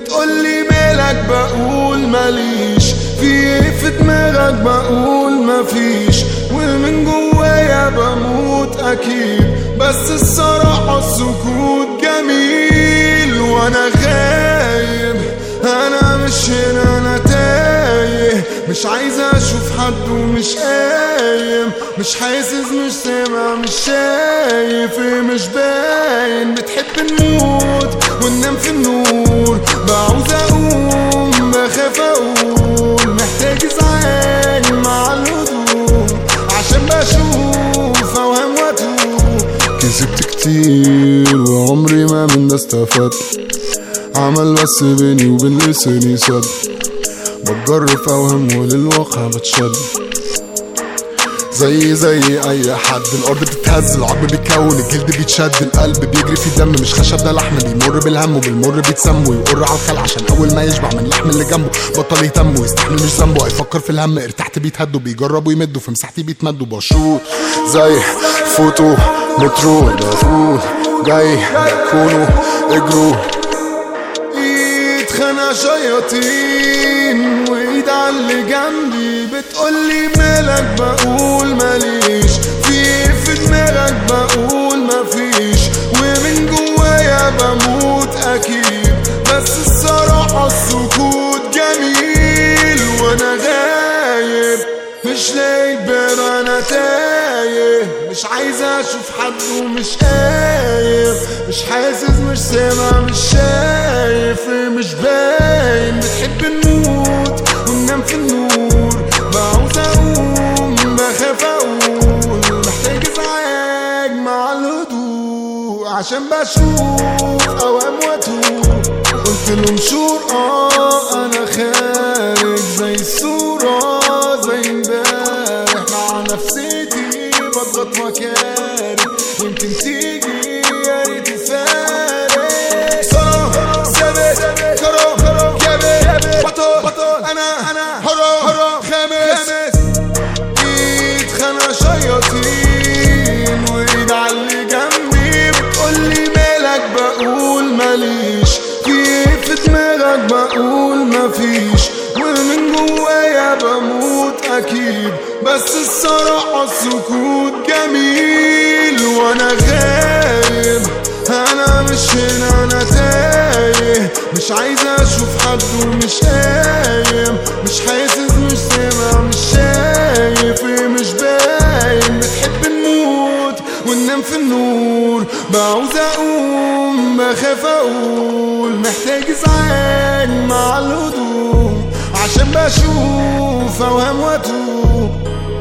بتقولي مالك بقول ماليش في ايه في دماغك بقول مفيش ومن جوايا بموت اكيد بس الصراحة السكوت جميل وانا غايب انا مش هنا انا تايه مش عايز اشوف حد ومش قايم مش حاسس مش سامع مش شايف إيه مش باين بتحب نموت وننام في النور بعوز اقوم بخاف اقول محتاج ازعاج مع الهدوء عشان بشوف اوهام واتوه كذبت كتير وعمري ما من ده استفدت عمل بس بيني وبين لساني سد بتجرب في اوهام وللواقع بتشد زي زي اي حد الارض بتتهز العظم بيتكون الجلد بيتشد القلب بيجري فيه دم مش خشب ده لحم بيمر بالهم وبالمر بيتسم ويقر على الخلق عشان اول ما يشبع من اللحم اللي جنبه بطل يهتم ويستحمل مش ذنبه هيفكر في الهم ارتحت بيتهدوا بيجربوا يمدوا في مساحتي بيتمدوا بشوط زي فوتو مترو دافور جاي كونوا اجروا ايد خنا شياطين وايد على اللي جنبي بتقولي مالك بقول ماليش في ايه في دماغك بقول مفيش ومن جوايا بموت اكيد بس الصراحة السكوت جميل وانا غايب مش لاقي باب انا تايه مش عايز اشوف حد ومش قايم مش حاسس مش سامع مش شايف إيه مش باين بتحب نموت وننام في النور بعوز اقوم بخاف اقول محتاج ازعاج مع الهدوء عشان بشوف اوهام واتوه قلت لهم شور اه انا خارج زي الصورة زي امبارح مع نفسيتي بضغط مكاني يمكن تيجي يا ريت تفارق صرا ثابت كرم كابت بطل بطل انا انا هرم هرم خامس ايد خنا شياطين وايد على اللي جنبي بتقولي مالك بقول ماليش في ايه في دماغك بقول مفيش ومن جوايا بموت اكيد بس الصراحة السكوت جميل وانا غايب انا مش هنا انا تايه مش عايز اشوف حد ومش قايم مش حاسس مش سامع مش شايف إيه مش باين بتحب نموت وننام في النور بعوز اقوم بخاف اقول محتاج ازعاج مع الهدوء عشان بشوف اوهام واتوه